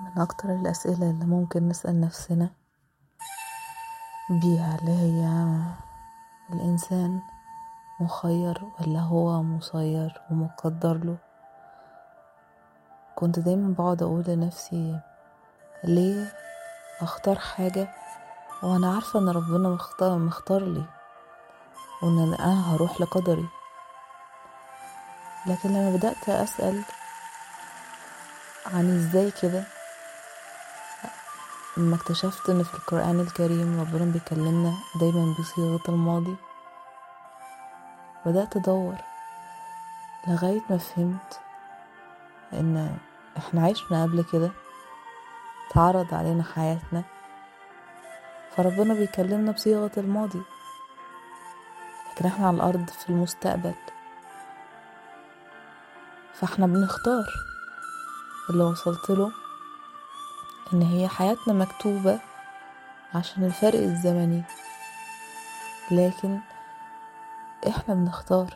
من أكتر الأسئلة اللي ممكن نسأل نفسنا بيها اللي هي الإنسان مخير ولا هو مسير ومقدر له كنت دايما بقعد أقول لنفسي ليه أختار حاجة وأنا عارفة إن ربنا مختار, مختار لي وإن أنا هروح لقدري لكن لما بدأت أسأل عن إزاي كده لما اكتشفت ان في القرآن الكريم ربنا بيكلمنا دايما بصيغة الماضي بدأت ادور لغاية ما فهمت ان احنا عشنا قبل كده اتعرض علينا حياتنا فربنا بيكلمنا بصيغة الماضي لكن احنا على الارض في المستقبل فاحنا بنختار اللي وصلت له ان هي حياتنا مكتوبة عشان الفرق الزمني لكن احنا بنختار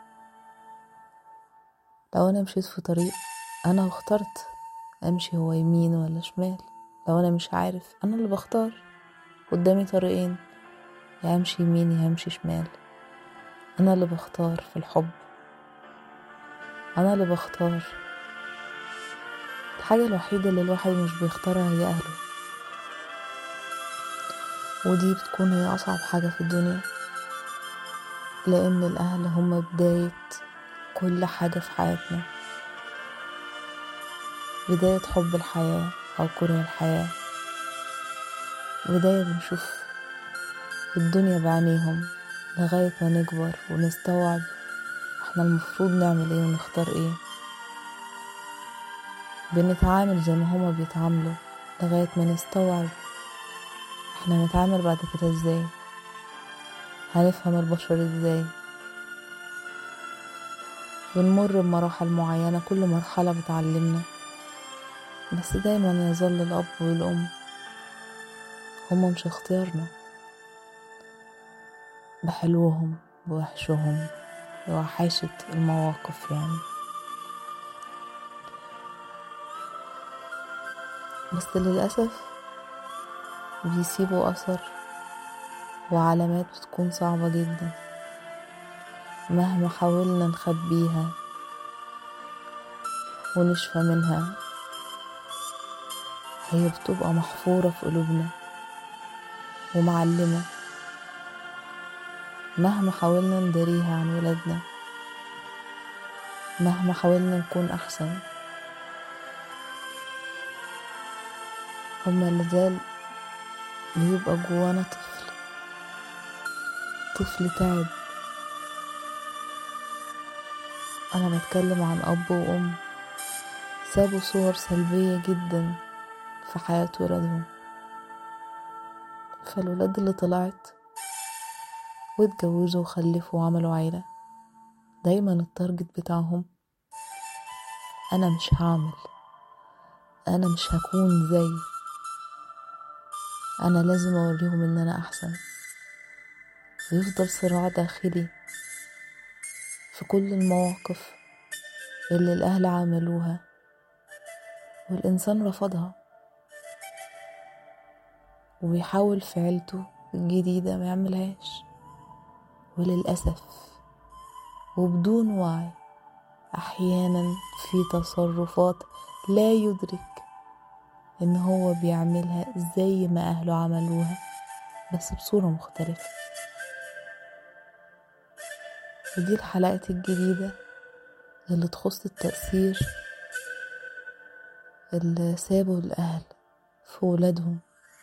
لو انا مشيت في طريق انا اخترت امشي هو يمين ولا شمال لو انا مش عارف انا اللي بختار قدامي طريقين يا امشي يمين يا امشي شمال انا اللي بختار في الحب انا اللي بختار الحاجة الوحيدة اللي الواحد مش بيختارها هي أهله ودي بتكون هي أصعب حاجة في الدنيا لأن الأهل هما بداية كل حاجة في حياتنا بداية حب الحياة أو كره الحياة بداية بنشوف الدنيا بعينيهم لغاية ما نكبر ونستوعب احنا المفروض نعمل ايه ونختار ايه بنتعامل زي ما هما بيتعاملوا لغاية ما نستوعب احنا هنتعامل بعد كده ازاي هنفهم البشر ازاي بنمر بمراحل معينة كل مرحلة بتعلمنا بس دايما يظل الأب والأم هما مش اختيارنا بحلوهم بوحشهم بوحشة المواقف يعني بس للأسف بيسيبوا أثر وعلامات بتكون صعبة جدا مهما حاولنا نخبيها ونشفى منها هي بتبقى محفورة في قلوبنا ومعلمة مهما حاولنا نداريها عن ولادنا مهما حاولنا نكون أحسن هما لازال بيبقى جوانا طفل طفل تعب أنا بتكلم عن أب وأم سابوا صور سلبية جدا في حياة ولادهم فالولاد اللي طلعت واتجوزوا وخلفوا وعملوا عيلة دايما التارجت بتاعهم أنا مش هعمل أنا مش هكون زي أنا لازم أوريهم إن أنا أحسن ويفضل صراع داخلي في كل المواقف اللي الأهل عملوها والإنسان رفضها وبيحاول في عيلته الجديدة ما يعملهاش وللأسف وبدون وعي أحيانا في تصرفات لا يدرك إن هو بيعملها زي ما أهله عملوها بس بصورة مختلفة ودي الحلقات الجديدة اللي تخص التأثير اللي سابوا الأهل في ولادهم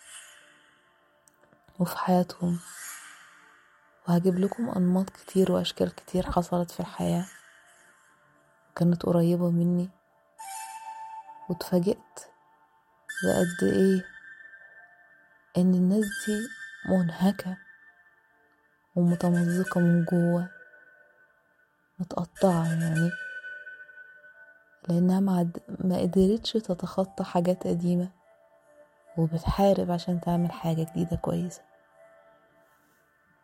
وفي حياتهم وهجيب لكم أنماط كتير وأشكال كتير حصلت في الحياة كانت قريبة مني واتفاجئت بقد ايه ان الناس دي منهكة ومتمزقة من جوه متقطعة يعني لأنها ما, ما قدرتش تتخطى حاجات قديمة وبتحارب عشان تعمل حاجة جديدة كويسة